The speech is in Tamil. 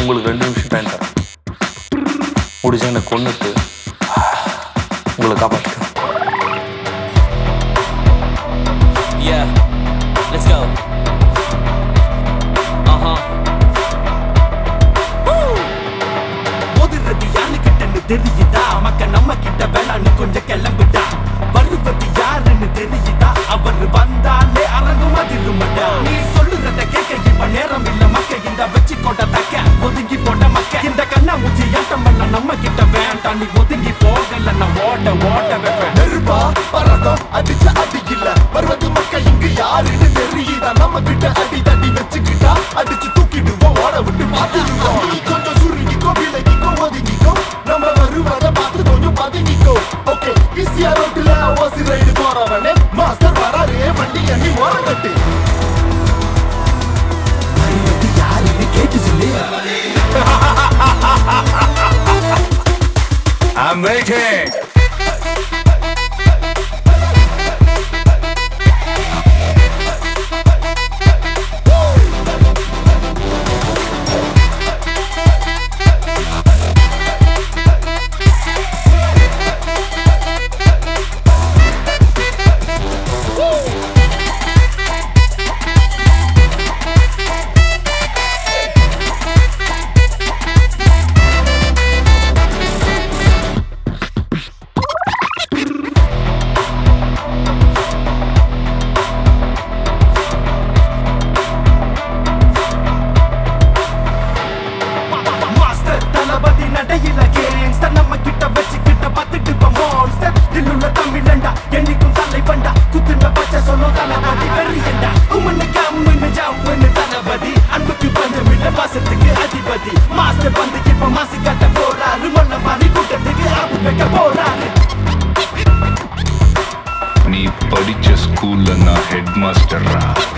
உங்களுக்கு ரெண்டு நிமிஷம் டைம் தரேன் முடிஞ்ச என்னை கொண்டுட்டு உங்களை காப்பாற்றுறேன் Yeah, let's go. Uh huh. மோதுறது யாரு கிட்டன்னு தெரியுதா மக்க நம்ம கிட்ட வேணான்னு கொஞ்சம் கிளம்புடா வருவது யாருன்னு தெரியுதா அவர் வந்தாலே அரங்கும் அதிருமடா நீ சொல்லுறத கேட்க இப்ப நேரம் இல்ல மக்க இந்த வச்சு கொண்ட தக்க ஒதுங்கி போட்ட மக்க இந்த கண்ணா மூச்சி ஏட்டம் பண்ண நம்ம கிட்ட வேண்டாம் நீ ஒதுங்கி போகல நான் ஓட ஓட வைப்பேன் நெருப்பா பறக்கும் அடிச்ச அடி இல்ல வருவது மக்கள் இங்கு யாருன்னு தெரியுதா நம்ம கிட்ட அடி தடி வச்சுக்கிட்டா அடிச்சு தூக்கிடுவோம் ஓட விட்டு பாத்துருவோம் நீ கொஞ்சம் சுருங்கிக்கோ விலகிக்கோ ஒதுங்கிக்கோ நம்ம வருவத பார்த்து கொஞ்சம் பதுங்கிக்கோ ஓகே ஈஸியா ரோட்டுல ஓசி ரைடு போறவனே மாஸ்டர் வராரு வண்டி அண்ணி ஓரங்கட்டு வருவது யாருன்னு கேட்டு சொல்லு I'm waiting. மாஸ்டர் தளபதி நடையில கேங்ஸ்டர் நம்ம கிட்ட வச்சுக்கிட்ட பத்துட்டு மான்ஸ்டர் தில்லுள்ள தமிழண்டா என்னைக்கும் தலைவண்டா குத்துன பச்சை சொல்லும் தளபதி வெறியண்டா உம்மன்னு கம்முன்னு ஜம்முன்னு தளபதி அன்புக்கு பஞ்சமில்ல பாசத்துக்கு அதிபதி மாஸ்டர் வந்து இப்ப மாசு கட்ட போறாரு மொல்ல மாதிரி கூட்டத்துக்கு ஆப்பு வைக்க போறாரு நீ படிச்ச ஸ்கூல்ல நான் ஹெட் மாஸ்டர்ரா